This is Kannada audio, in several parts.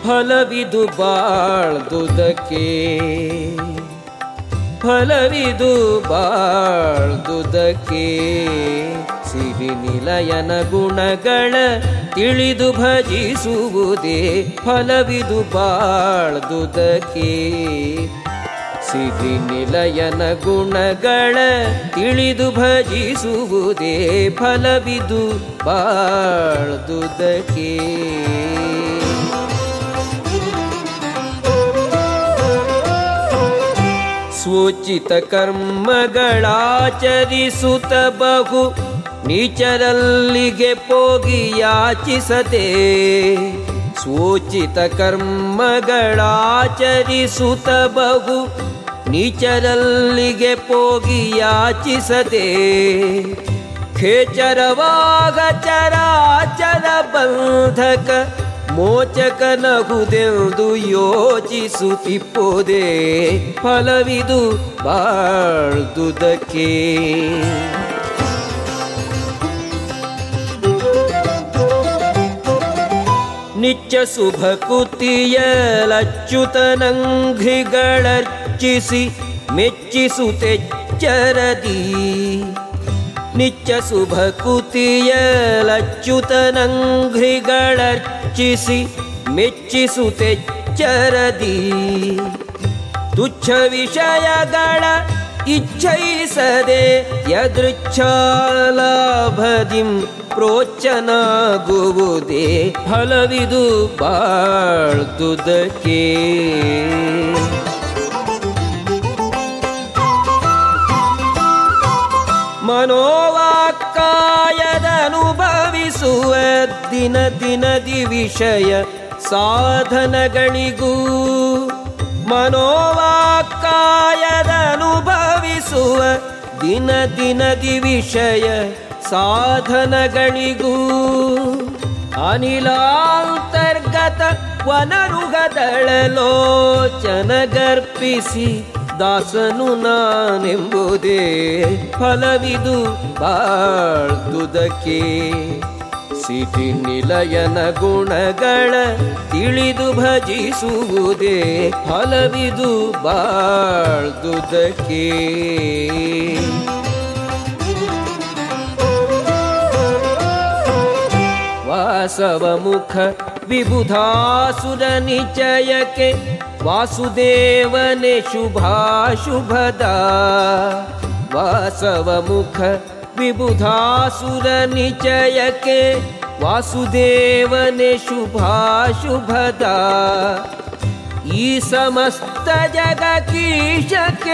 ಫಲವಿದು ಬಾಳ್ದುದಕ್ಕೆ ಫಲವಿದು ಬಾಳ್ದುದಕ್ಕೆ ಸಿರಿ ನಿಲಯನ ಗುಣಗಳ ತಿಳಿದು ಭಜಿಸುವುದೇ ಫಲವಿದು ಬಾಳ್ದುದಕ್ಕೆ ಸಿರಿ ನಿಲಯನ ಗುಣಗಳ ತಿಳಿದು ಭಜಿಸುವುದೇ ಫಲವಿದು ಬಾಳ್ದುದಕ್ಕೆ ಸ್ವೋಚಿತ ಕರ್ಮಗಳಾಚರಿಸುತ್ತ ಬಹು ನೀಚರಲ್ಲಿಗೆ ಪೋಗಿ ಯಾಚಿಸದೆ ಸ್ವೋಚಿತ ಕರ್ಮಗಳಾಚರಿಸುತ್ತ ಬಹು ನೀಚರಲ್ಲಿಗೆ ಪೋಗಿ ಯಾಚಿಸದೆ ಖೇಚರವಾಗ ಚರಾಚರ ಬಂಧಕ ಮೋಚಕನಗುದೆಂದು ಯೋಚಿಸುತ್ತಿಪ್ಪೋದೆ ಫಲವಿದು ಬಾಳ್ದುದಕ್ಕೆ ನಿತ್ಯ ಶುಭ ಕುತಿಯಲಚ್ಯುತನಂಘ್ರಿಗಳರ್ಚಿಸಿ ಮೆಚ್ಚಿಸುತ್ತೆಚ್ಚರದಿ ನಿತ್ಯ ಶುಭ ಕುತಿಯಲಚ್ಯುತನಂಘ್ರಿಗಳರ್ಚಿಸಿ ಮೆಚ್ಚಿಸುತ್ತೆಚ್ಚರದಿ ತುಚ್ಛ ವಿಷಯಗಳ ಇಚ್ಛಯಿಸದೆ ಯದೃಚ್ಛಾಲಾಭದಿಂ ಪ್ರೋಚ್ಚನಾಗುವುದೇ ಫಲವಿದು ಬಾಳ್ದುದಕ್ಕೆ ಮನೋವಾಕ್ಕಾಯದನುಭವಿಸುವ ದಿನ ದಿನದಿ ವಿಷಯ ಸಾಧನಗಳಿಗೂ ಮನೋವಾಕ್ಕಾಯದನುಭವಿಸುವ ದಿನ ದಿನದಿ ವಿಷಯ ಸಾಧನಗಳಿಗೂ ಅನಿಲಾಂತರ್ಗತ ವನರುಗದಳಲೋಚನಗರ್ಪಿಸಿ ದಾಸನು ನಾನೆಂಬುದೇ ಫಲವಿದು ಬಾಳ್ದುದಕ್ಕೆ ಸಿಟಿ ನಿಲಯನ ಗುಣಗಳ ತಿಳಿದು ಭಜಿಸುವುದೇ ಫಲವಿದು ಬಾಳ್ದುದಕ್ಕೆ ವಾಸವ ಮುಖ ವಿಬುಧಾಸುರ ನಿಚಯಕ್ಕೆ ವಾಸುದೇವನೆ ಶುಭಾಶುಭದ ವಾಸವ ಮುಖ ವಿಬುಧಾಸುರ ನಿಚಯಕ್ಕೆ ವಾಸುದೇವನೆ ಶುಭಾಶುಭದ ಈ ಸಮಸ್ತ ಜಗ ಕೀಶ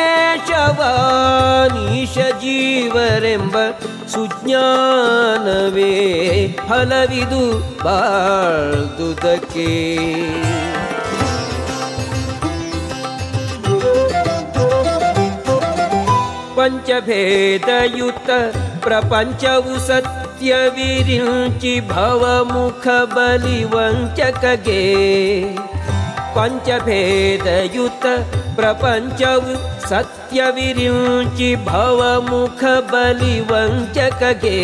ಕೇಶವಾನೀಶ ಜೀವರೆಂಬ ಸುಜ್ಞಾನವೇ ಫಲವಿದು ಬಾಳ್ದುದಕ್ಕೆ ಪಂಚಭೇದಯುತ ಪ್ರಪಂಚವು ಸತ್ಯವಿರಿಂಚಿ ಭವಮುಖ ಬಲಿವಂಚಕಗೆ ಪಂಚಭೇದಯುತ ಪ್ರಪಂಚವು ಸತ್ಯವಿರಿಂಚಿ ಭವಮುಖ ಬಲಿವಂಚಕಗೆ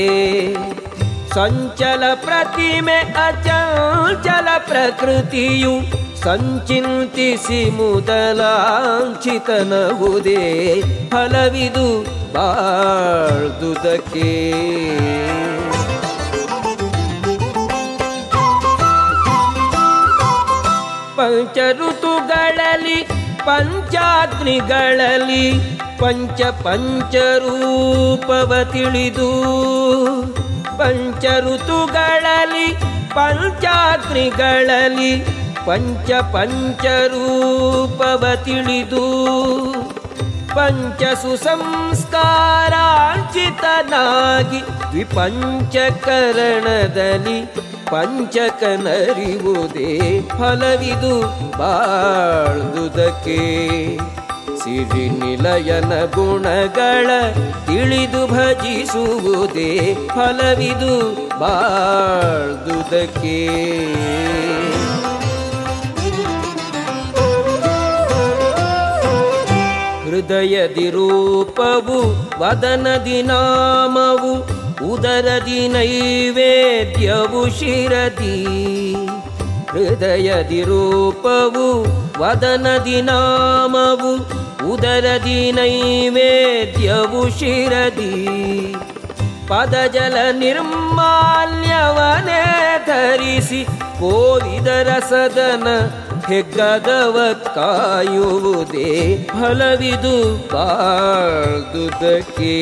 ಸಂಚಲ ಪ್ರತಿಮೆ ಅಚಂಚಲ ಪ್ರಕೃತಿಯು ಸಂಚಿಂತಿಸಿ ಮುದಲಾಂಚಿತನವುದೇ ಫಲವಿದು ಬಾಳ್ದುದಕ್ಕೆ ಪಂಚ ಋತುಗಳಲ್ಲಿ ಪಂಚಾಗ್ನಿಗಳಲ್ಲಿ ಪಂಚ ಪಂಚರೂಪವ ತಿಳಿದು ಪಂಚ ಋತುಗಳಲ್ಲಿ ಪಂಚಾಗ್ನಿಗಳಲ್ಲಿ ಪಂಚ ಪಂಚರೂಪವ ತಿಳಿದು ಪಂಚ ಸುಸಂಸ್ಕಾರಾಂಚಿತನಾಗಿ ದ್ವಿಪಂಚಕರಣದಲ್ಲಿ ಪಂಚಕನರಿವುದೇ ಫಲವಿದು ಬಾಳ್ದುದಕ್ಕೆ ಸಿರಿ ನಿಲಯನ ಗುಣಗಳ ತಿಳಿದು ಭಜಿಸುವುದೇ ಫಲವಿದು ಬಾಳ್ದುದಕ್ಕೆ ಹೃದಯದಿ ರೂಪವು ವದನದಿ ನಾಮವು ಉದರದಿ ನೈವೇದ್ಯವು ಶಿರದಿ ಹೃದಯದಿ ರೂಪವು ವದನದಿ ನಾಮವು ಉದರದಿ ನೈವೇದ್ಯವು ಶಿರದಿ ಪದಜಲ ನಿರ್ಮಾಲ್ಯವನೇ ಧರಿಸಿ ಕೋವಿದರ ಸದನ ಹೆಗ್ಗದವ ಕಾಯುವುದೇ ಫಲವಿದು ಬಾಳ್ದುದಕ್ಕೆ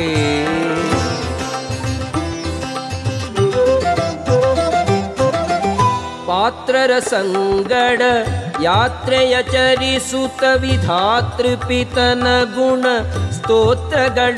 ಪಾತ್ರರ ಸಂಗಡ ಯಾತ್ರೆಯ ಚರಿಸುತ್ತ ವಿಧಾತೃಪಿತನ ಗುಣ ಸ್ತೋತ್ರಗಳ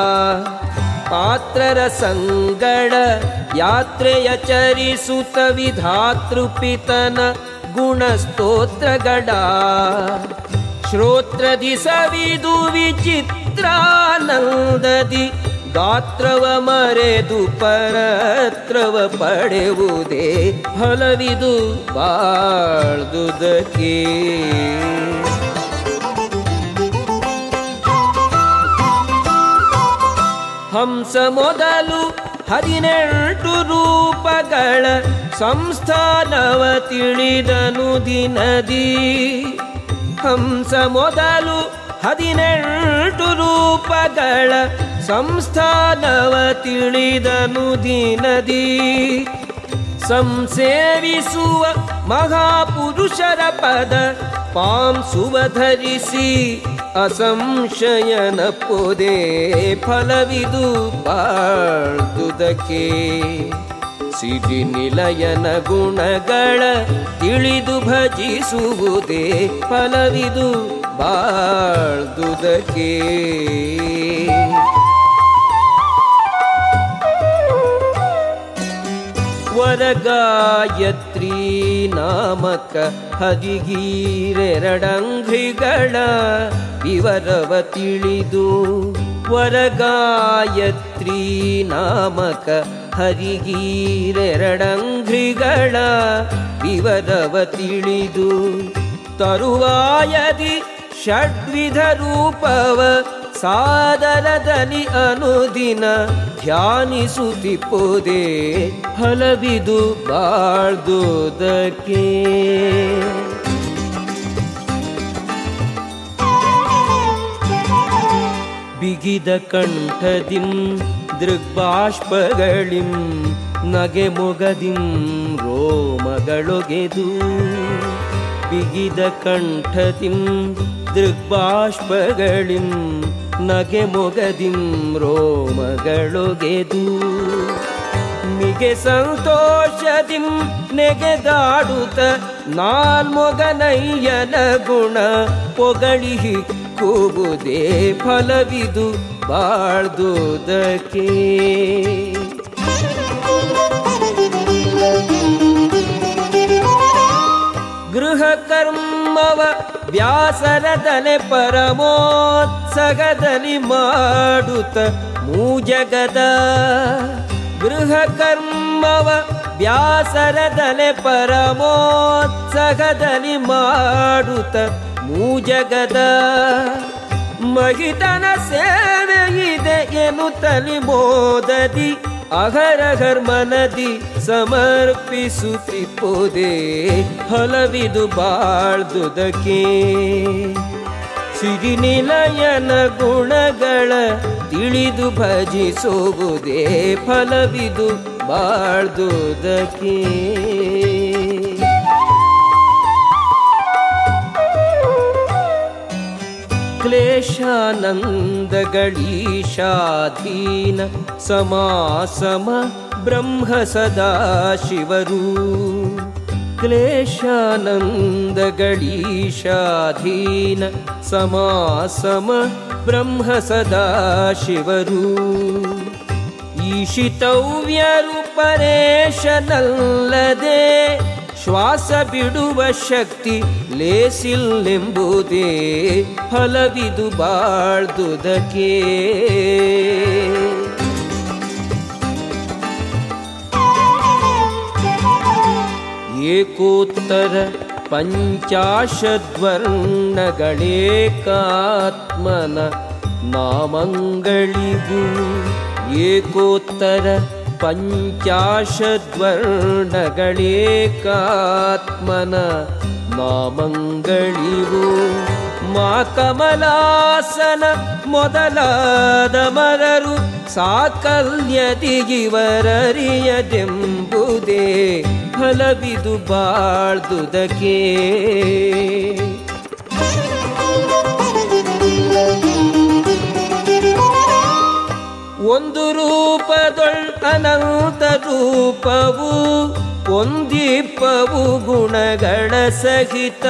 ಪಾತ್ರರ ಸಂಗಡ ಯಾತ್ರೆಯ ಚರಿಸುತ್ತ ವಿಧಾತೃಪಿತನ ಗುಣ ಸ್ತೋತ್ರಗಳ ಶ್ರೋತ್ರದಿ ಸವಿದು ವಿಚಿತ್ರಾನಂದದಿ ಗಾತ್ರವ ಮರೆದು ಪರತ್ರವ ಪಡೆಯುವುದೇ ಫಲವಿದು ಬಾಳ್ದುದಕ್ಕೆ ಹಂಸ ಮೊದಲು ಹದಿನೆಂಟು ರೂಪಗಳ ಸಂಸ್ಥಾನವ ತಿಳಿದನು ದಿನದಿ ಹಂಸ ಮೊದಲು ಹದಿನೆಂಟು ರೂಪಗಳ ಸಂಸ್ಥಾನವ ತಿಳಿದನು ದಿನದಿ ಸಂಸೇವಿಸುವ ಮಹಾಪುರುಷರ ಪದ ಪಾಂಸುವ ಧರಿಸಿ ಅಸಂಶಯನ ಪೊದೆ ಫಲವಿದು ಬಾಳ್ದುದಕ್ಕೆ ಸಿರಿ ನಿಲಯನ ಗುಣಗಳ ತಿಳಿದು ಭಜಿಸುವುದೇ ಫಲವಿದು ಬಾಳ್ದುದಕ್ಕೆ ವರಗಾಯತ್ರಿ ನಾಮಕ ಹದಿಗೀರೆರಡಂಘ್ರಿಗಳ ವಿವರವ ತಿಳಿದು ವರಗಾಯತ್ರಿ ನಾಮಕ ಹರಿಗೀರೆರಡಂಘ್ರಿಗಳ ವಿವರವ ತಿಳಿದು ತರುವಾಯದಿ ಷಡ್ವಿಧ ರೂಪವ ಸಾದರದಲ್ಲಿ ಅನುದಿನ ಧ್ಯಾನಿಸುತ್ತಿಪ್ಪುದೇ ಫಲವಿದು ಬಾಳ್ದುದಕ್ಕೆ ಬಿಗಿದ ಕಂಠದಿಂ ದೃಗ್ಬಾಷ್ಪಗಳಿಂ ನಗೆ ಮೊಗದಿಂ ರೋಮಗಳೊಗೆದು ಬಿಗಿದ ಕಂಠದಿಂ ದೃಗ್ಬಾಷ್ಪಗಳಿಂ ನಗೆ ಮೊಗದಿಂ ರೋಮಗಳೊಗೆದು ಮಿಗೆ ಸಂತೋಷದಿಂ ನೆಗೆದಾಡುತ್ತ ನಾಲ್ಮೊಗನಯ್ಯನ ಗುಣ ಪೊಗಳಿಹಿ ಕೂಬುದೇ ಫಲವಿದು ಬಾಳ್ದುದಕ್ಕೆ ಗೃಹ ಕರ್ಮವ ವ್ಯಾಸರದಲೆ ಪರಮೋತ್ಸಗದಲ್ಲಿ ಮಾಡುತ್ತ ಮೂಜಗದ ಗೃಹ ಕರ್ಮವ ವ್ಯಾಸರದಲೆ ಪರಮೋತ್ಸಗದಲ್ಲಿ ಮಾಡುತ್ತ ಮೂಜಗದ ಮಹಿತನ ಸೇವೆ ಇದೆ ಎನ್ನುತ್ತಲಿ ಮೋದದಿ ಅಹರಹರ್ ಮನದಿ ಸಮರ್ಪಿಸುತ್ತಿಪ್ಪುದೇ ಫಲವಿದು ಬಾಳ್ದುದಕ್ಕೆ ಸಿರಿನಿಲಯನ ಗುಣಗಳ ತಿಳಿದು ಭಜಿಸುವುದೇ ಫಲವಿದು ಬಾಳ್ದುದಕ್ಕೆ ಕ್ಲೇಶಾನಂದಗಳೀಶಾಧೀನ ಸಮಾಸಮ ಬ್ರಹ್ಮ ಸದಾ ಶಿವರು ಕ್ಲೇಶಾನಂದಗಳೀಶಾಧೀನ ಸಮಾಸಮ ಬ್ರಹ್ಮ ಸದಾ ಶಿವರು ಈಶಿತವ್ಯರು ಪರೇಶನಲ್ಲದೆ ಶ್ವಾಸ ಬಿಡುವ ಶಕ್ತಿ ಲೇಸಿಲ್ಲೆಂಬುದೇ ಫಲವಿದು ಬಾಳ್ದುದಕ್ಕೆ ಏಕೋತ್ತರ ಪಂಚಾಶದ್ವರ್ಣಗಳೇಕಾತ್ಮನ ನಾಮಂಗಳಿಗೂ ಏಕೋತ್ತರ ಪಂಚಾಶದ್ವರ್ಣಗಳೇಕಾತ್ಮನ ನಾಮಂಗಳಿವು ಮಾ ಕಮಲಾಸನ ಮೊದಲಾದ ಮರರು ಸಾಕಲ್ಯದಿಗಿವರರಿಯದೆಂಬುದೇ ಫಲವಿದು ಬಾಳ್ದುದಕ್ಕೆ ಒಂದು ರೂಪದೊಳ್ ಅನಂತ ರೂಪವು ಒಂದಿಪ್ಪವು ಗುಣಗಳ ಸಹಿತ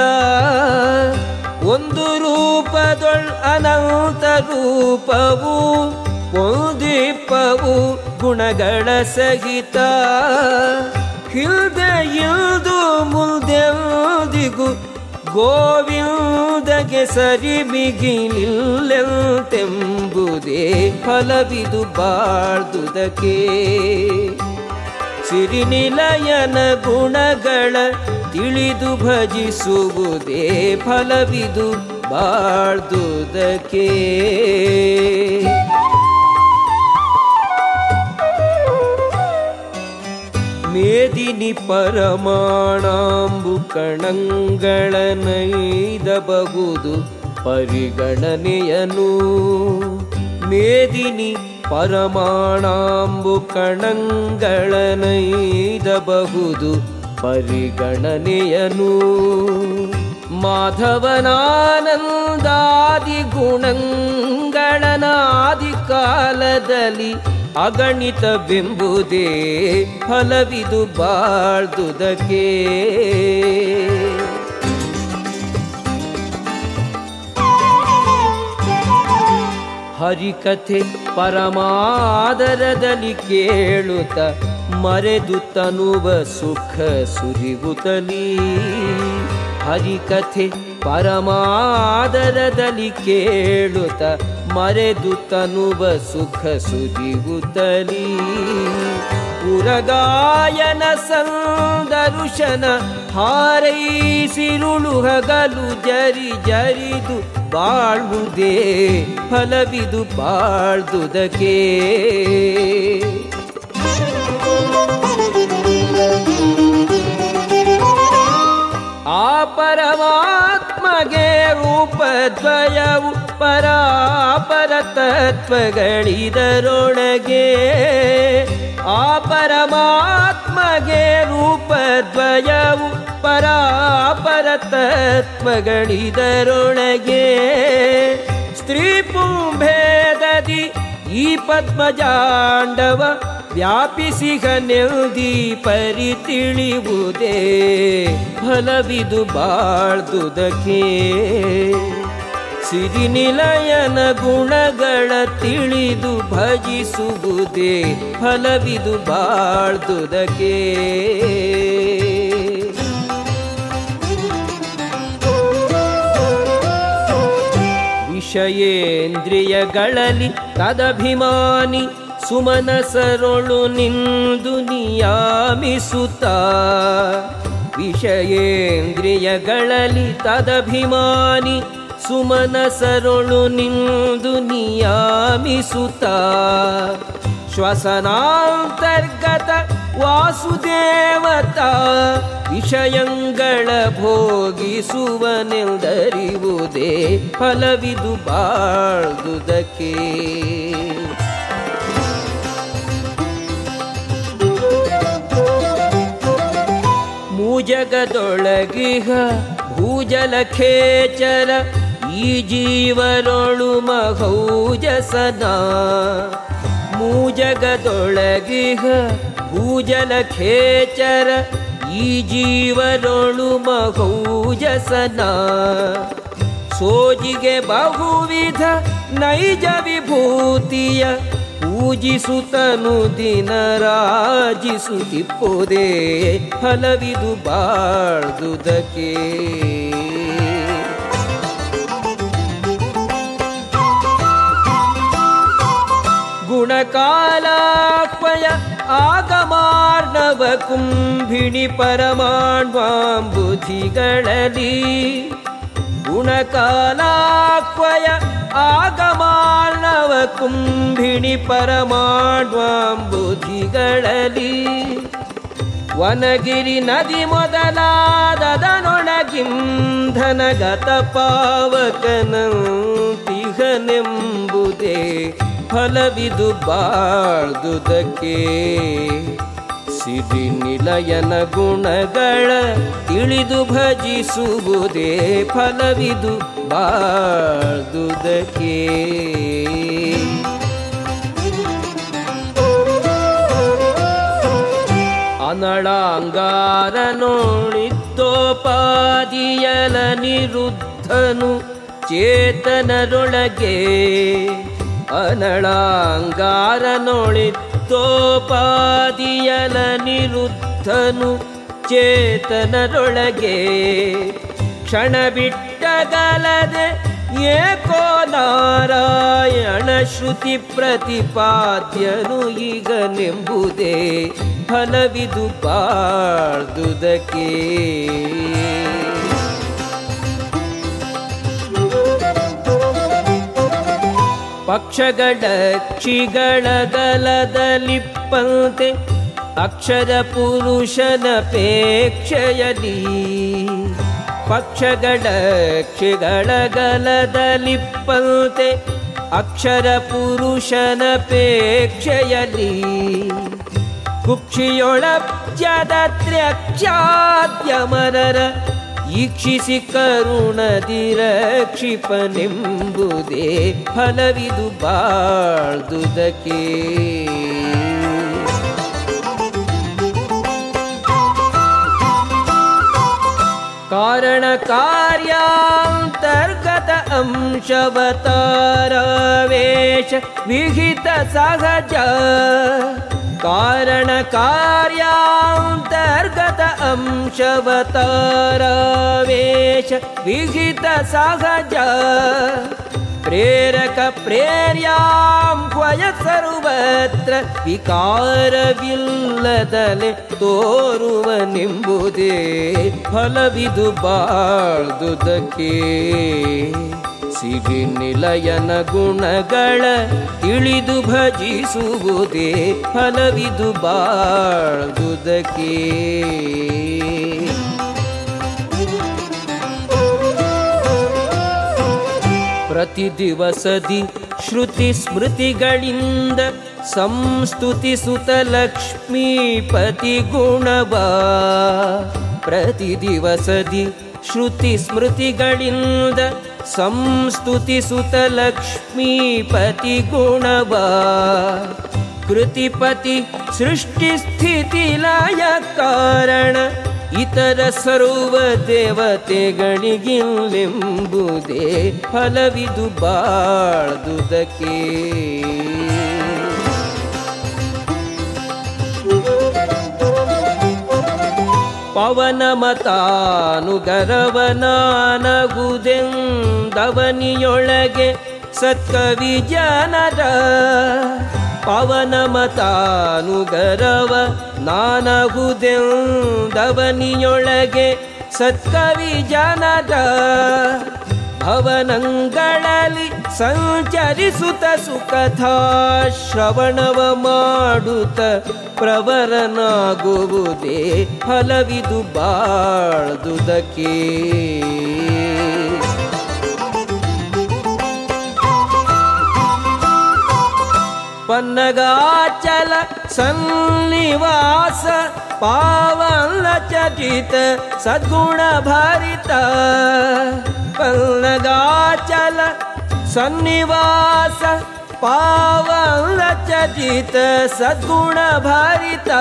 ಒಂದು ರೂಪದೊಳ್ ಅನಂತ ರೂಪವು ಒಂದಿಪ್ಪವು ಗುಣಗಳ ಸಹಿತ ಹಿಲ್ದೆ ಇಲ್ದು ಮುಲ್ದೆಂದಿಗೂ ಗೋವಿಂದಗೆ ಸರಿ ಬಿಗಿಲಿಲ್ಲೆಂತೆಂಬುದೇ ಫಲವಿದು ಬಾಳ್ದುದಕ್ಕೆ ಸಿರಿನಿಲಯನ ಗುಣಗಳ ತಿಳಿದು ಭಜಿಸುವುದೇ ಫಲವಿದು ಬಾಳ್ದುದಕ್ಕೆ ಮೇದಿನಿ ಪರಮಾಣಾಂಬು ಕಣಂಗಳ ನೈದಬಹುದು ಪರಿಗಣನೆಯನು ಮೇದಿನಿ ಪರಮಾಣಾಂಬು ಕಣಂಗಳ ನೈದಬಹುದು ಪರಿಗಣನೆಯನು ಮಾಧವನಾನಂದಾದಿ ಗುಣಗಳನಾದಿ ಕಾಲದಲ್ಲಿ ಅಗಣಿತವೆಂಬುದೇ ಫಲವಿದು ಬಾಳ್ದುದಕ್ಕೆ ಹರಿಕಥೆ ಪರಮಾದರದಲ್ಲಿ ಕೇಳುತ್ತ ಮರೆದು ತನುವ ಸುಖ ಸುರಿಗುತ್ತಲೀ ಹರಿಕಥೆ ಪರಮಾದರದಲ್ಲಿ ಕೇಳುತ್ತ ಮರೆದು ತನುವ ಸುಖ ಸುರಿಗುತ್ತಲೀ ಉರಗಾಯನ ಸಂದರುಶನ ಹಾರೈಸಿರುಳು ಹಗಲು ಜರಿ ಜರಿದು ಬಾಳುವುದೇ ಫಲವಿದು ಬಾಳ್ದುದಕ್ಕೆ ಆ ಪರಮಾತ್ಮಗೆ ರೂಪದ್ವಯವು ಪರಾಪರ ತತ್ವಗಳಿದರೊಳಗೆ ಆ ಪರಮಾತ್ಮಗೆ ರೂಪದ್ವಯವು ಪರಾಪರ ತತ್ವಗಳಿದರೊಳಗೆ ಸ್ತ್ರೀ ಪುಂಭೇದದಿ ಈ ಪದ್ಮಜಾಂಡವ ವ್ಯಾಪಿಸಿಗ ನೆಲ್ದಿ ಪರಿ ತಿಳಿಯುವುದೇ ಫಲವಿದು ಬಾಳ್ದುದಕ್ಕೆ ಸಿರಿನಿಲಯನ ಗುಣಗಳ ತಿಳಿದು ಭಜಿಸುವುದೇ ಫಲವಿದು ಬಾಳ್ದುದಕ್ಕೆ ವಿಷಯೇಂದ್ರಿಯಗಳಲ್ಲಿ ತದಭಿಮಾನಿ ಸುಮನಸರೊಳು ನಿಂದು ನಿಯಾಮಿಸುತ್ತ ವಿಷಯೇಂದ್ರಿಯಗಳಲ್ಲಿ ತದಭಿಮಾನಿ ಸುಮನಸರೊಳು ನಿಂದು ನಿಯಾಮಿಸುತ್ತ ಶ್ವಸನಾಂತರ್ಗತ ವಾಸುದೇವತ ವಿಷಯಂಗಳ ಭೋಗಿಸುವನೆಂದರಿವುದೇ ಫಲವಿದು ಬಾಳ್ದುದಕ್ಕೆ ಮೂಜಗದೊಳಗಿಹ ಭೂಜಲ ಖೇಚರ ಈ ಜೀವನೊಳು ಮಹೌಜಸನ ಮೂಜಗದೊಳಗಿಹ ಭೂಜಲ ಖೇಚರ ಈ ಜೀವನೊಳು ಮಹೌಜಸನ ಸೋಜಿಗೆ ಬಹುವಿಧ ನೈಜ ವಿಭೂತಿಯ ಪೂಜಿಸುತ್ತನು ದಿನ ರಾಜಿಸುತ್ತಿಪ್ಪುದೇ ಫಲವಿದು ಬಾಳ್ದುದಕ್ಕೆ ಗುಣಕಾಲಾಕ್ವಯ ಆಗಮಾರ್ಣವ ಕುಂಭಿಣಿ ಪರಮಾಣ್ವಾಂಬುಧಿಗಳಲ್ಲಿ ಗುಣಕಾಲಾಕ್ವಯ ಆಗಮಾರ್ಣವ ಕುಂಭಿಣಿ ಪರಮಾಣ್ವಾಂಬುಧಿಗಳಲ್ಲಿ ಮುನಿಗಳಲ್ಲಿ ವನಗಿರಿ ನದಿ ಮೊದಲಾದದನೊಳಗಿಂಧನಗತ ಪಾವಕನಂತಿಹನೆಂಬುದೇ ಫಲವಿದು ಬಾಳ್ದುದಕ್ಕೆ ಸಿರಿ ನಿಲಯನ ಗುಣಗಳ ತಿಳಿದು ಭಜಿಸುವುದೇ ಫಲವಿದು ಬಾಳ್ದುದಕ್ಕೆ ಅನಳಾಂಗಾರ ನೋಡಿದ್ದೋಪಾದಿಯಲ ನಿರುದ್ಧನು ಚೇತನರೊಳಗೆ ಅನಳಾಂಗಾರ ನೋಡಿದ್ದೋಪಾದಿಯಲ ನಿರುದ್ಧನು ಚೇತನರೊಳಗೆ ಕ್ಷಣ ಬಿಟ್ಟಗಲದೆ ಏಕೋ ನಾರಾಯಣ ಶ್ರುತಿ ಪ್ರತಿಪಾದ್ಯನು ಈಗ ನೆಂಬುದೇ ಫಲವಿದು ಬಾಳ್ದುದಕ್ಕೆ ಪಕ್ಷಗಳ ಕ್ಷಿಗಳ ಗಲದಲಿಪ್ಪಂತೆ ಅಕ್ಷರ ಪುರುಷನಪೇಕ್ಷೆಯಲಿ ಪಕ್ಷಗಳ ಕ್ಷಿಗಳ ಗಲದಲಿಪ್ಪಂತೆ ಅಕ್ಷರ ಪುರುಷನಪೇಕ್ಷೆಯಲಿ ಕುಕ್ಷಿಯೊಳ ಜದತ್ರ್ಯಕ್ಷಾದ್ಯಮರರ ಈಕ್ಷಿಸಿ ಕರುಣದಿರ ಕ್ಷಿಪನೆಂಬುದೇ ಫಲವಿದು ಬಾಳ್ದುದಕ್ಕೆ ಕಾರಣ ಕಾರ್ಯಾಂತರ್ಗತ ಅಂಶವತಾರವೇಶ ವಿಹಿತ ಸಹಜ ಕಾರಣ ಕಾರ್ಯಾಂತರ್ಗತ ಅಂಶವತಾರವೇಶ ವಿಹಿತ ಸಹಜ ಪ್ರೇರಕ ಪ್ರೇರ್ಯಾಂ ತ್ವಯ ಸರ್ವತ್ರ ವಿಕಾರವಿಲ್ಲದಲೆ ತೋರುವನೆಂಬುದೇ ಫಲವಿದು ಬಾಳ್ದುದಕ್ಕೆ ಸಿರಿ ನಿಲಯನ ಗುಣಗಳ ತಿಳಿದು ಭಜಿಸುವುದೇ ಫಲವಿದು ಬಾಳ್ದುದಕ್ಕೆ ಪ್ರತಿ ದಿವಸದಿ ಶ್ರುತಿ ಸ್ಮೃತಿಗಳಿಂದ ಸಂಸ್ತುತಿಸುತ್ತ ಲಕ್ಷ್ಮೀಪತಿ ಗುಣವ ಪ್ರತಿ ದಿವಸದಿ ಶ್ರುತಿ ಸ್ಮೃತಿಗಳಿಂದ ಸಂಸ್ತುತಿಸುತ್ತ ಲಕ್ಷ್ಮೀಪತಿ ಗುಣವ ಕೃತಿಪತಿ ಸೃಷ್ಟಿ ಸ್ಥಿತಿ ಲಯ ಕಾರಣ ಇತರ ಸರ್ವ ದೇವತೆಗಳಿಗಿಲ್ಲೆಂಬುದೇ ಫಲವಿದು ಬಾಳ್ದುದಕ್ಕೆ ಪವನ ಮತಾನುಗರವನಾನಗುದೆಂದವನಿಯೊಳಗೆ ಸತ್ಕವಿ ಜನರ ಪವನ ಮತಾನುಗರವ ನಾನಗುದೆಂದವನಿಯೊಳಗೆ ಸತ್ಕವಿ ಜನರ ಭವನಂಗಳಲ್ಲಿ ಸಂಚರಿಸುತ್ತ ಸುಖಥಾ ಶ್ರವಣವ ಮಾಡುತ್ತ ಪ್ರವರನಾಗುವುದೇ ಫಲವಿದು ಬಾಳ್ದುದಕ್ಕೆ ಪನ್ನಗಾಚಲ ಸನ್ನಿವಾಸ ಪಾವನ ಚಟಿತ ಸದ್ಗುಣ ಭರಿತ ಪನ್ನಗಾಚಲ ಸನ್ನಿವಾಸ ಪಾವನ ಚಟಿತ ಸದ್ಗುಣ ಭರಿತ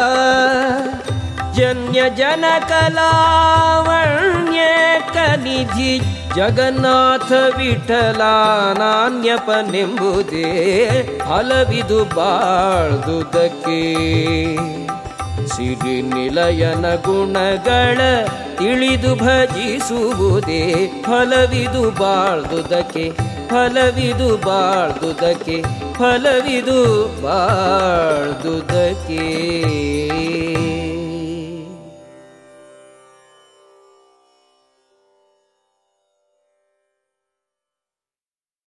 ಜನ್ಯ ಜನ ಕಲಾವಣ್ಯೇಕ ನಿಧಿ ಜಗನ್ನಾಥ ವಿಠಲ ನಾಣ್ಯಪನೆಂಬುದೇ ಫಲವಿದು ಬಾಳ್ದುದಕ್ಕೆ ಸಿರಿ ನಿಲಯನ ಗುಣಗಳ ತಿಳಿದು ಭಜಿಸುವುದೇ ಫಲವಿದು ಬಾಳ್ದುದಕ್ಕೆ ಫಲವಿದು ಬಾಳ್ದುದಕ್ಕೆ ಫಲವಿದು ಬಾಳ್ದುದಕ್ಕೆ